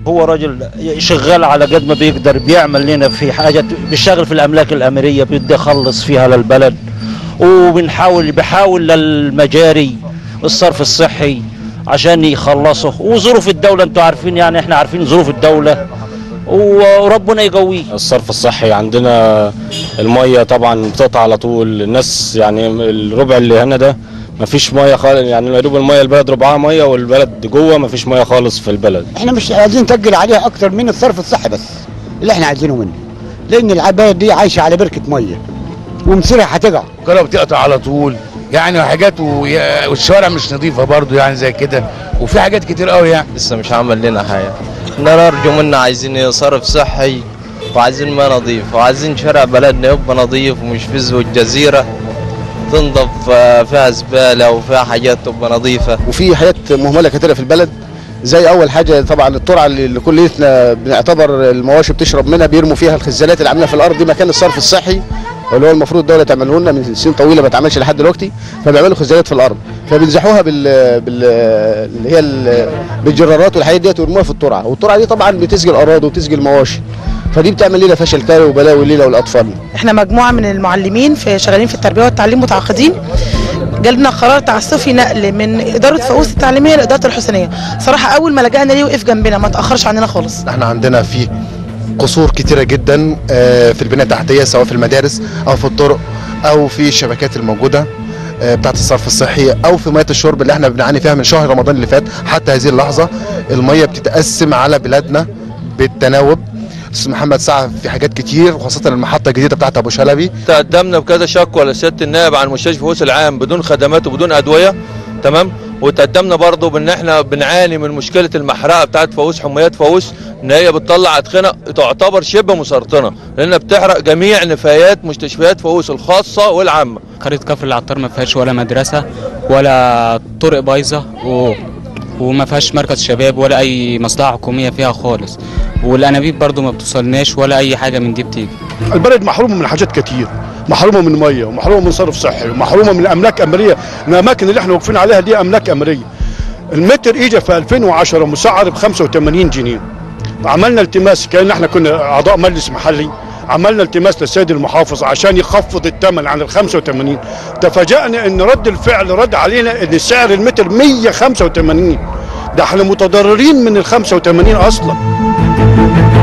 هو راجل شغال على قد ما بيقدر بيعمل لنا في حاجة بيشتغل في الأملاك الأميرية بيدي يخلص فيها للبلد وبنحاول بحاول للمجاري الصرف الصحي عشان يخلصوا وظروف الدولة انتوا عارفين يعني احنا عارفين ظروف الدولة وربنا يقويه الصرف الصحي عندنا المية طبعا بتقطع على طول الناس يعني الربع اللي هنا ده مفيش ميه خالص يعني يا دوب الميه البلد ربعها ميه والبلد جوه مفيش ميه خالص في البلد احنا مش عايزين نتجل عليها اكتر من الصرف الصحي بس اللي احنا عايزينه منه لان العباد دي عايشه على بركه ميه ومصيرها هتقع الكهرباء بتقطع على طول يعني حاجات ويا- والشوارع مش نظيفه برضو يعني زي كده وفي حاجات كتير قوي يعني لسه مش عمل لنا حاجه احنا نرجو منا عايزين صرف صحي وعايزين ماء نظيف وعايزين شارع بلدنا يبقى نظيف ومش فزه الجزيره تنضف آه، فيها زباله وفيها حاجات تبقى نظيفه وفي حاجات مهمله كتيره في البلد زي اول حاجه طبعا الترعه اللي اللي كليتنا بنعتبر المواشي بتشرب منها بيرموا فيها الخزانات اللي عاملينها في الارض دي مكان الصرف الصحي اللي هو المفروض الدوله تعمله لنا من سنين طويله ما اتعملش لحد دلوقتي فبيعملوا خزانات في الارض فبينزحوها بال بال اللي هي ال- بالجرارات والحاجات ديت ويرموها في الترعه والترعه دي طبعا بتسقي الاراضي وتسقي المواشي فدي بتعمل لنا فشل كلوي وبلاوي ليله والاطفال احنا مجموعه من المعلمين في شغالين في التربيه والتعليم متعاقدين جالنا قرار تعسفي نقل من اداره فؤوس التعليميه لاداره الحسينيه صراحه اول ما لجأنا ليه وقف جنبنا ما تاخرش عننا خالص احنا عندنا في قصور كتيرة جدا آه، في البنية التحتية سواء في المدارس أو في الطرق أو في الشبكات الموجودة آه، بتاعة الصرف الصحي أو في مياه الشرب اللي احنا بنعاني فيها من شهر رمضان اللي فات حتى هذه اللحظة المية بتتقسم على بلادنا بالتناوب استاذ محمد سعد في حاجات كتير وخاصة المحطة الجديدة بتاعت أبو شلبي تقدمنا بكذا شكوى لسياده النائب عن مستشفى فؤوس العام بدون خدمات وبدون ادويه تمام وتقدمنا برضه بان احنا بنعاني من مشكله المحرقه بتاعت فؤوس حميات فؤوس ان هي بتطلع ادخنه تعتبر شبه مسرطنه لانها بتحرق جميع نفايات مستشفيات فؤوس الخاصه والعامه قرية كفر العطار ما فيهاش ولا مدرسة ولا طرق بايظة و... وما فيهاش مركز شباب ولا أي مصلحة حكومية فيها خالص والأنابيب برضو ما بتوصلناش ولا أي حاجة من دي بتيجي البلد محرومه من حاجات كتير محرومه من ميه ومحرومه من صرف صحي ومحرومه من املاك امريه الاماكن اللي احنا واقفين عليها دي املاك امريه المتر اجى في 2010 مسعر ب 85 جنيه عملنا التماس كان احنا كنا اعضاء مجلس محلي عملنا التماس للسيد المحافظ عشان يخفض الثمن عن ال 85 تفاجأنا ان رد الفعل رد علينا ان سعر المتر 185 ده احنا متضررين من ال 85 اصلا